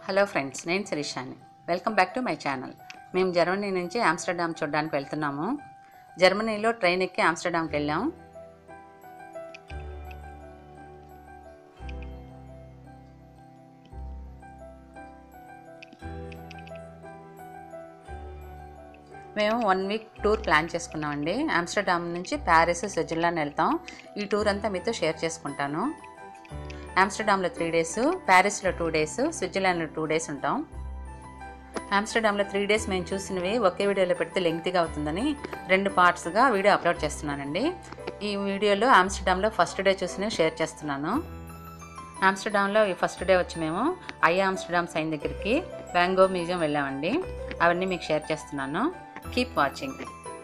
hello friends నేను శిరీషాని welcome back to my channel మేము జర్మనీ నుంచి ఆమ్స్టర్డామ్ చూడడానికి వెళ్తున్నాము జర్మనీలో ట్రైన్ ఎక్కి ఆమ్స్టర్డామ్కి వెళ్ళాం మేము వన్ వీక్ టూర్ ప్లాన్ చేసుకున్నామండి ఆమ్స్టర్డామ్ నుంచి ప్యారిస్ స్విట్జర్లాండ్ వెళ్తాం ఈ టూర్ అంతా మీతో షేర్ చేసుకుంటాను ఆమ్స్టర్డామ్లో త్రీ డేస్ ప్యారిస్లో టూ డేస్ స్విట్జర్లాండ్లో టూ డేస్ ఉంటాం ఆమ్స్టర్డామ్లో త్రీ డేస్ మేము చూసినవి ఒకే వీడియోలో పెడితే లెంగ్తీగా అవుతుందని రెండు పార్ట్స్గా వీడియో అప్లోడ్ చేస్తున్నానండి ఈ వీడియోలో ఆమ్స్టర్డామ్లో ఫస్ట్ డే చూసినవి షేర్ చేస్తున్నాను ఆమ్స్టర్డామ్లో ఈ ఫస్ట్ డే వచ్చి మేము ఐ ఆమ్స్టర్డామ్ సైన్ దగ్గరికి వ్యాంగో మ్యూజియం వెళ్ళామండి అవన్నీ మీకు షేర్ చేస్తున్నాను కీప్ వాచింగ్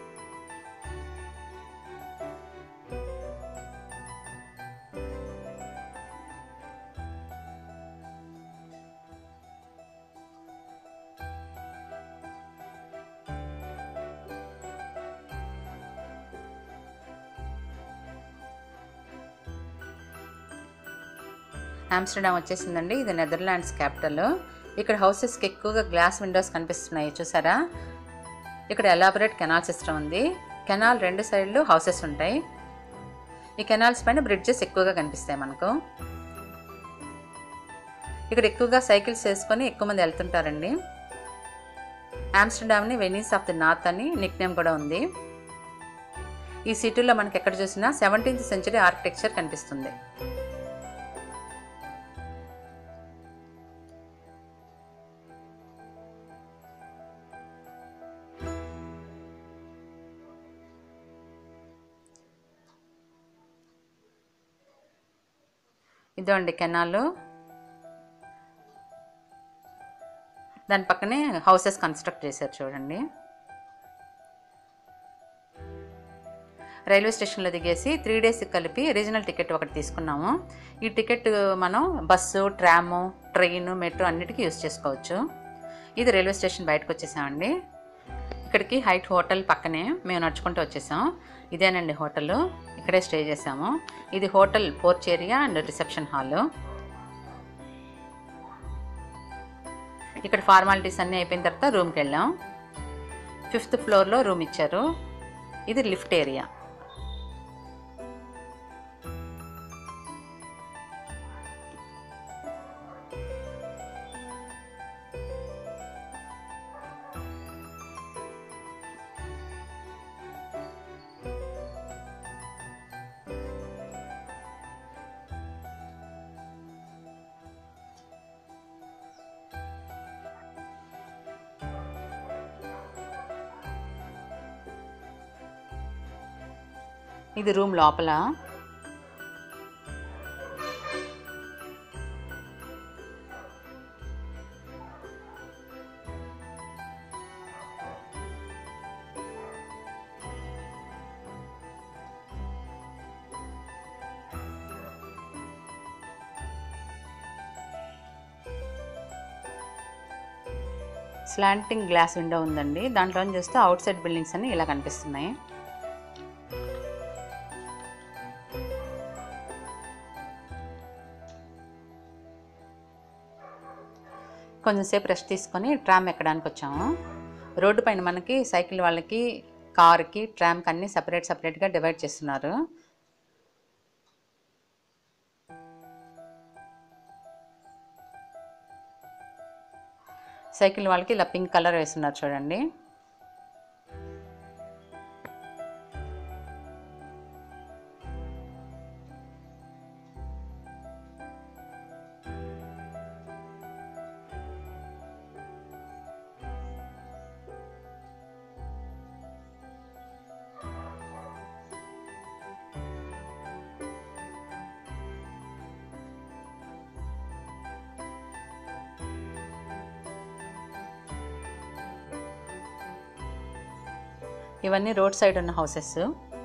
ఆమ్స్టర్డామ్ వచ్చేసిందండి ఇది నెదర్లాండ్స్ క్యాపిటల్ ఇక్కడ హౌసెస్కి ఎక్కువగా గ్లాస్ విండోస్ కనిపిస్తున్నాయి చూసారా ఇక్కడ ఎలాబరేట్ కెనాల్ సిస్టమ్ ఉంది కెనాల్ రెండు సైడ్లు హౌసెస్ ఉంటాయి ఈ కెనాల్స్ పైన బ్రిడ్జెస్ ఎక్కువగా కనిపిస్తాయి మనకు ఇక్కడ ఎక్కువగా సైకిల్స్ వేసుకొని ఎక్కువ మంది వెళ్తుంటారండి ఆమ్స్టర్డామ్ని వెనీస్ ఆఫ్ ది నార్త్ అని నిక్ నేమ్ కూడా ఉంది ఈ సిటీలో మనకి ఎక్కడ చూసినా సెవెంటీన్త్ సెంచరీ ఆర్కిటెక్చర్ కనిపిస్తుంది ఇదండి కెనాల్ దాని పక్కనే హౌసెస్ కన్స్ట్రక్ట్ చేశారు చూడండి రైల్వే స్టేషన్లో దిగేసి త్రీ డేస్ కలిపి రీజనల్ టికెట్ ఒకటి తీసుకున్నాము ఈ టికెట్ మనం బస్సు ట్రాము ట్రైన్ మెట్రో అన్నిటికీ యూస్ చేసుకోవచ్చు ఇది రైల్వే స్టేషన్ బయటకు వచ్చేసామండి ఇక్కడికి హైట్ హోటల్ పక్కనే మేము నడుచుకుంటూ వచ్చేసాం ఇదేనండి హోటల్ ఇక్కడే స్టే చేసాము ఇది hotel porch area and reception hall ఇక్కడ ఫార్మాలిటీస్ అన్నీ అయిపోయిన తర్వాత రూమ్కి వెళ్ళాం ఫిఫ్త్ ఫ్లోర్లో రూమ్ ఇచ్చారు ఇది లిఫ్ట్ ఏరియా ఇది రూమ్ లోపల స్లాంటింగ్ గ్లాస్ విండో ఉందండి దాంట్లో చూస్తే అవుట్ సైడ్ బిల్డింగ్స్ అన్ని ఇలా కనిపిస్తున్నాయి కొంచెంసేపు రెస్ట్ తీసుకొని ట్రామ్ ఎక్కడానికి వచ్చాము రోడ్డు పైన మనకి సైకిల్ వాళ్ళకి కార్కి ట్రామ్కి అన్నీ సపరేట్ సపరేట్గా డివైడ్ చేస్తున్నారు సైకిల్ వాళ్ళకి ఇలా పింక్ కలర్ వేస్తున్నారు చూడండి ఇవన్నీ రోడ్ సైడ్ ఉన్న హౌసెస్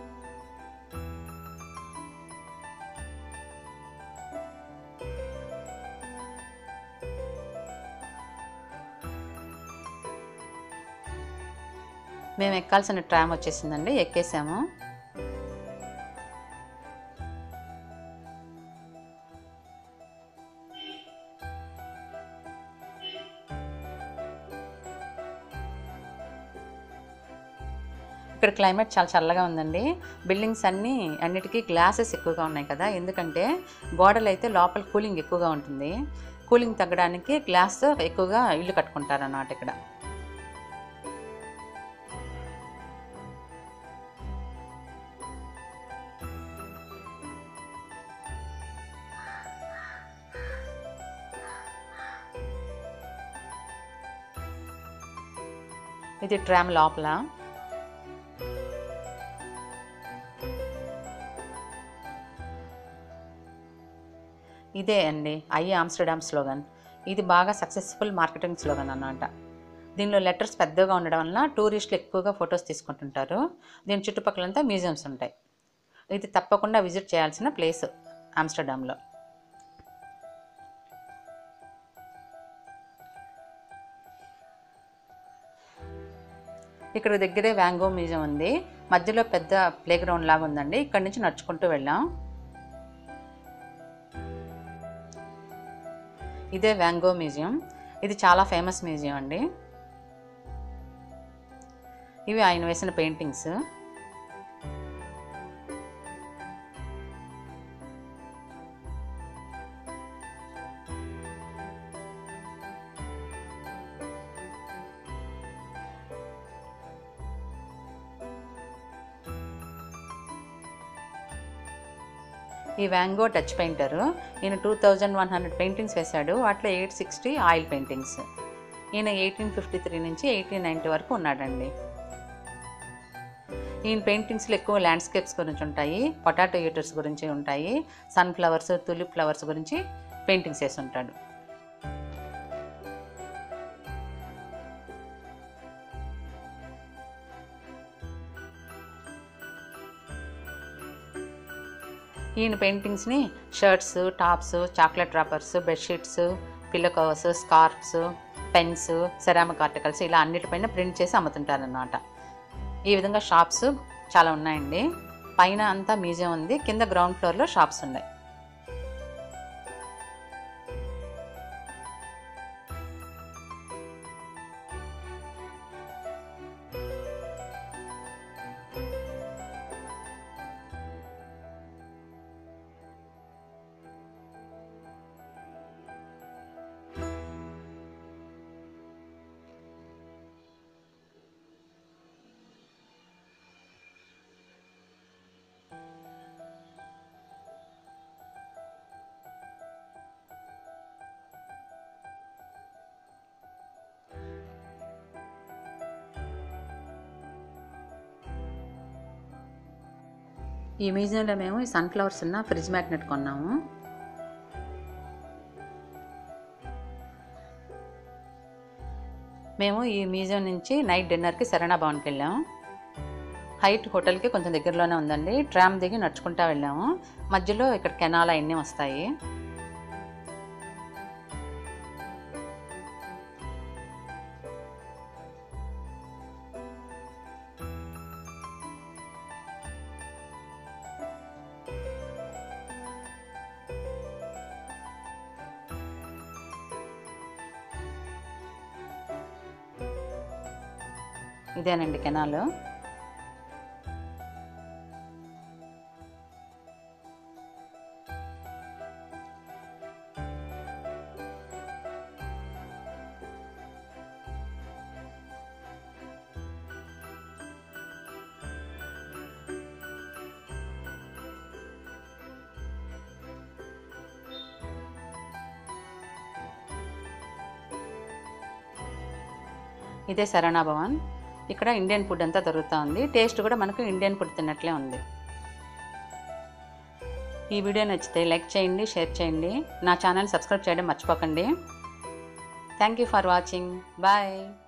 మేము ఎక్కాల్సిన ట్రామ్ వచ్చేసిందండి ఎక్కేసాము ఇక్కడ క్లైమేట్ చాలా చల్లగా ఉందండి బిల్డింగ్స్ అన్నీ అన్నిటికీ గ్లాసెస్ ఎక్కువగా ఉన్నాయి కదా ఎందుకంటే గోడలు అయితే లోపల కూలింగ్ ఎక్కువగా ఉంటుంది కూలింగ్ తగ్గడానికి గ్లాస్తో ఎక్కువగా ఇల్లు కట్టుకుంటారు అన్నమాట ఇక్కడ ఇది ట్రామ్ లోపల ఇదే అండి ఐ ఆమ్స్టర్డామ్ స్లోగన్ ఇది బాగా సక్సెస్ఫుల్ మార్కెటింగ్ స్లోగన్ అన్నమాట దీనిలో లెటర్స్ పెద్దగా ఉండడం వల్ల టూరిస్టులు ఎక్కువగా ఫొటోస్ తీసుకుంటుంటారు దీని చుట్టుపక్కలంతా మ్యూజియంస్ ఉంటాయి ఇది తప్పకుండా విజిట్ చేయాల్సిన ప్లేస్ ఆమ్స్టర్డామ్లో ఇక్కడ దగ్గరే వ్యాంగో మ్యూజియం ఉంది మధ్యలో పెద్ద ప్లే గ్రౌండ్ లాగా ఉందండి ఇక్కడ నుంచి నడుచుకుంటూ వెళ్ళాం ఇదే వ్యాంగో మ్యూజియం ఇది చాలా ఫేమస్ మ్యూజియం అండి ఇవి ఆయన వేసిన పెయింటింగ్స్ ఈ వ్యాంగో టచ్ పెయింటర్ ఈయన two thousand one hundred paintings వేశాడు వాటిలో ఎయిట్ సిక్స్టీ ఆయిల్ పెయింటింగ్స్ ఈయన ఎయిటీన్ ఫిఫ్టీ త్రీ నుంచి ఎయిటీన్ నైంటీ వరకు ఉన్నాడండి ఈయన పెయింటింగ్స్లో ఎక్కువ ల్యాండ్స్కేప్స్ గురించి ఉంటాయి పొటాటో ఈటర్స్ గురించి ఉంటాయి సన్ ఫ్లవర్స్ తులిప్ ఫ్లవర్స్ గురించి పెయింటింగ్స్ వేసి ఉంటాడు ఈయన పెయింటింగ్స్ని shirts tops chocolate wrappers bedsheets pillow covers scarfs pens ceramic articles ఇలా అన్నిటిపైన ప్రింట్ చేసి అమ్ముతుంటారన్నమాట ఈ విధంగా షాప్స్ చాలా ఉన్నాయండి పైన అంతా మ్యూజియం ఉంది కింద గ్రౌండ్ ఫ్లోర్లో షాప్స్ ఉన్నాయి ఈ మ్యూజియంలో మేము ఈ సన్ఫ్లవర్స్ ఉన్న ఫ్రిడ్జ్ మ్యాగ్నెట్ కొన్నాము మేము ఈ మ్యూజియం నుంచి నైట్ డిన్నర్కి శరణా భవన్కి వెళ్ళాము హైట్ హోటల్కి కొంచెం దగ్గరలోనే ఉందండి ట్రామ్ దిగి నడుచుకుంటా వెళ్ళాము మధ్యలో ఇక్కడ కెనాల్ అవన్నీ వస్తాయి ఇదేనండి కెనాల్ ఇదే శరణా భవన్ ఇక్కడ ఇండియన్ ఫుడ్ అంతా దొరుకుతూ ఉంది టేస్ట్ కూడా మనకు ఇండియన్ ఫుడ్ తిన్నట్లే ఉంది ఈ వీడియో నచ్చితే లైక్ చేయండి షేర్ చేయండి నా ఛానల్ సబ్స్క్రైబ్ చేయడం మర్చిపోకండి thank you for watching bye